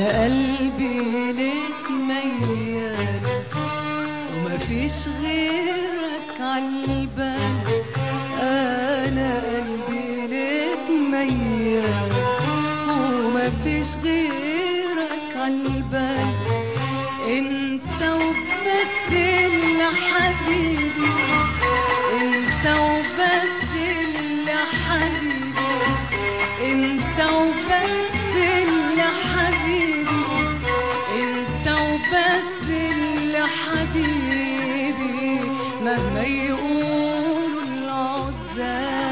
انا قلبي ليك ميال ومفيش غيرك عالبال انا قلبي ليك ميال ومفيش غيرك عالبال انت وبس اللي حبيبي انت وبس اللي حبيبي انت وبس اللي حبيبي انت وبس اللي حبيبي مهما يقولوا العزاب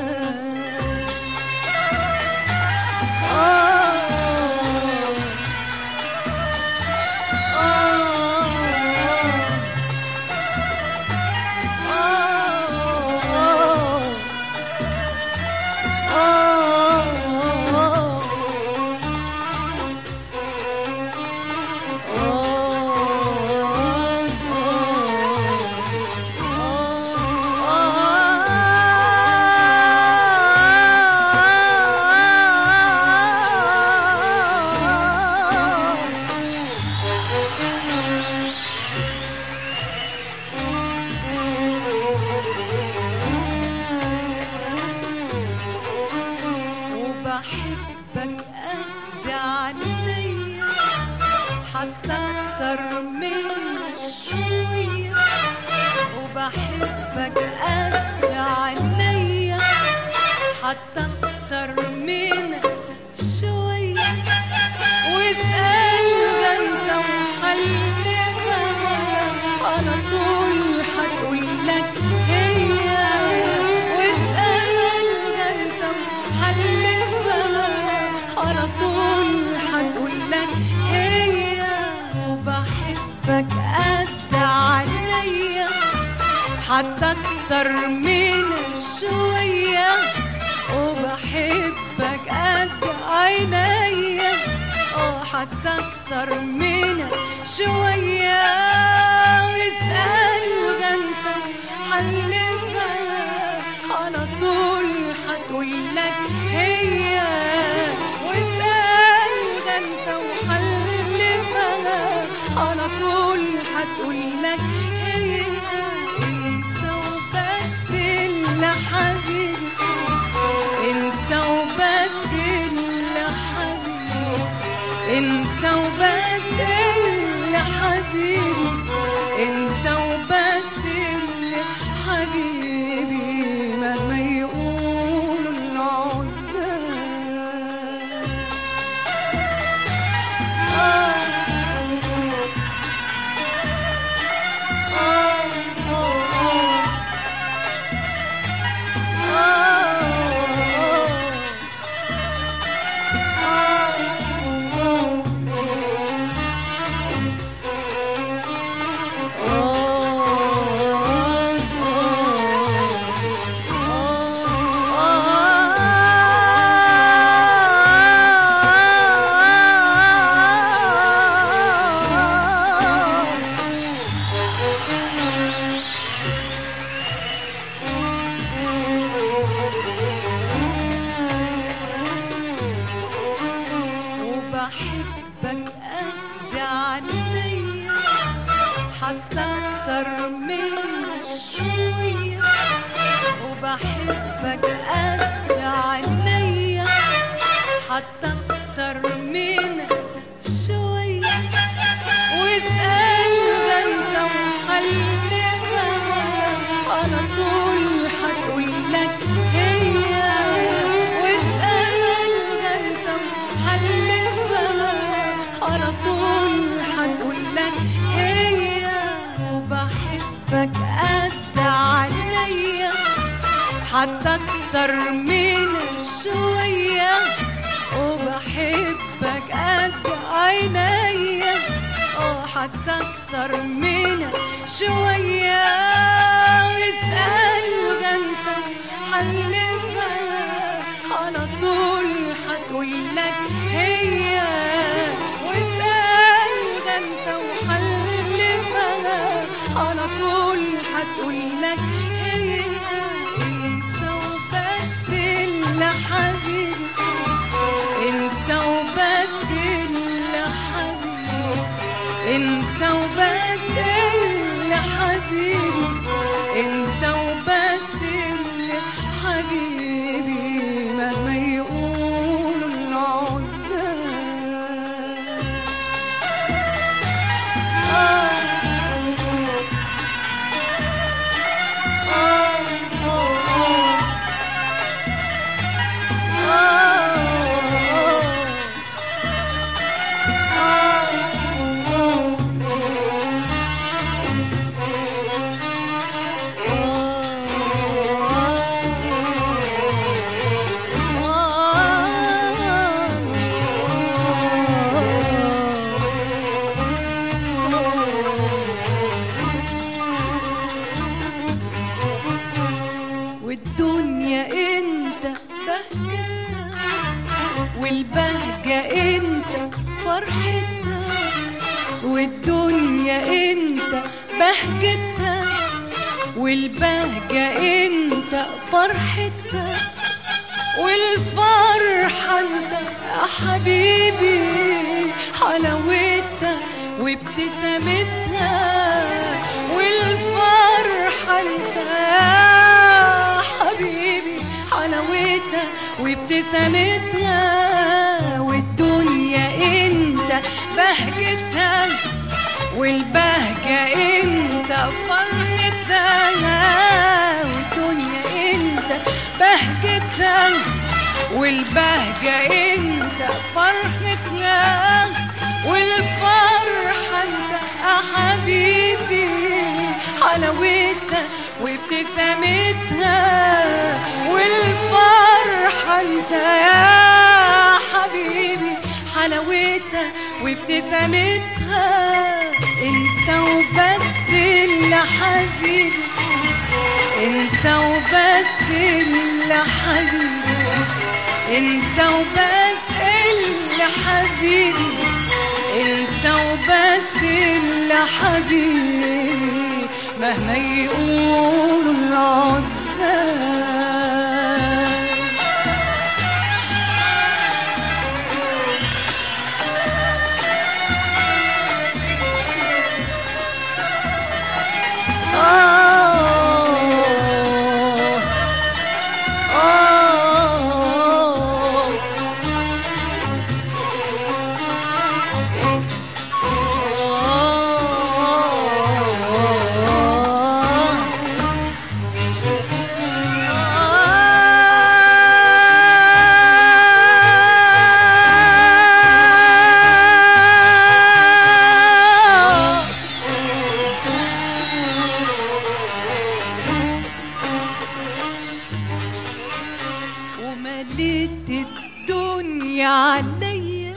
آه آه وبحبك قد عينيا حتى اكتر من شوية وبحبك قد عينيا حتى اكتر من شوية واسأل ده انت وحلفها على طول هتقولك هي واسأل ده انت وحلفها على طول هتقولك هي وبحبك قد عليا حتى اكتر من شوية وبحبك قد عينيا اه حتى اكتر من شوية واسأل ده انت حلفها على طول هتقولك هي واسأل ده انت وحلفها على طول هتقولك هي انت وبس اللي حبيبي انت وبس اللي حبيبي انت وبس اللي حبيبي انت وبس اللي حبيبي مهما يقولوا العزاب وبحبك قد عينيا حتى اكتر من شوية وبحبك قد عينيا حتى اكتر من شوية واسأل ده انت وحلفها على طول هتقولك هي واسأل ده انت وحلفها على طول هتقولك هي وبحبك قد عينيا حتى اكتر من شوية وبحبك قد عينيا اه حتى اكتر من شوية واسأل ده انت حلفها على طول هتقولك هي واسأل ده انت وحلفها على طول هتقولك هي انت وبس اللي حبيبي انت وبس اللي انت وبس اللي حبيبي انت وبس اللي حبيبي مهما يقولوا العزاب والدنيا انت بهجتها والبهجة انت فرحتها والدنيا انت بهجتها والبهجة انت فرحتها والفرحة انت يا حبيبي حلاوتها وابتسامتها والفرحة انت يا حبيبي حلاوتها وابتسامتها والدنيا انت بهجتها والبهجة انت فرحتها والدنيا انت بهجتها والبهجة انت فرحتها والفرحة انت يا حبيبي حلاوتها وابتسامتها والفرحة انت يا حبيبي حلاوتها وابتسامتها انت وبس اللي حبيبي انت وبس اللي حبيبي انت وبس اللي حبيبي انت وبس اللي حبيبي مهما يقولوا العزاب آه آه ومليت الدنيا عليا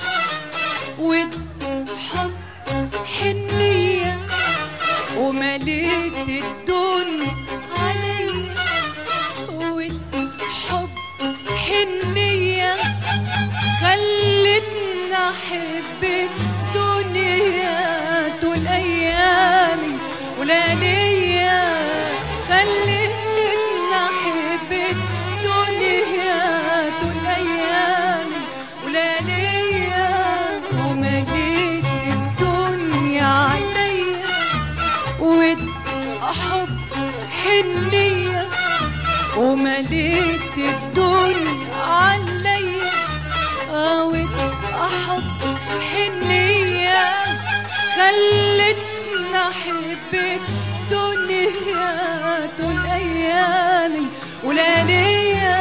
والحب حنية ومليت الدنيا عليا والحب حنية خلتني أحب الدنيا طول أيامي ولياليا خلتني أحب الدنيا طول أيامي ولياليا ومليت الدنيا عليا والحب حنية ومليت الدنيا عليا قوت أحب حنية خلتني أحب الدنيا طول أيامي ولياليا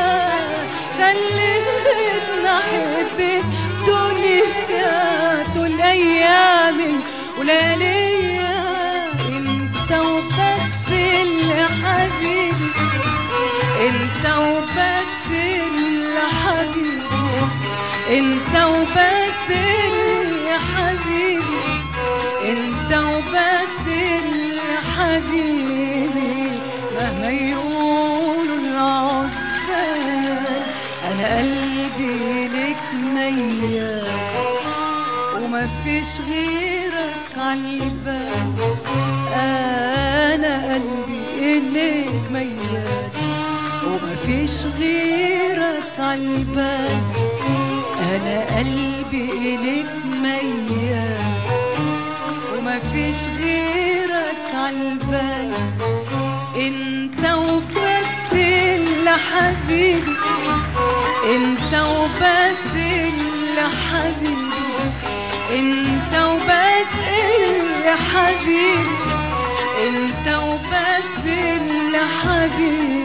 خلتني أحب الدنيا طول أيامي ولياليا انت وبس اللي حبيبي انت وبس اللي حبيبي انت وبس اللي حبيبي انت وبس اللي حبيبي مهما يقولوا العزال انا قلبي لك ميال وما فيش غيرك عالبال انا قلبي اليك ميال وما فيش غيرك عالبال انا قلبي اليك ميال وما ومفيش غيرك عالبال انت وبس اللي حبيبي انت وبس اللي حبيبي انت وبس اللي حبيبي انت وبس اللي حبيبي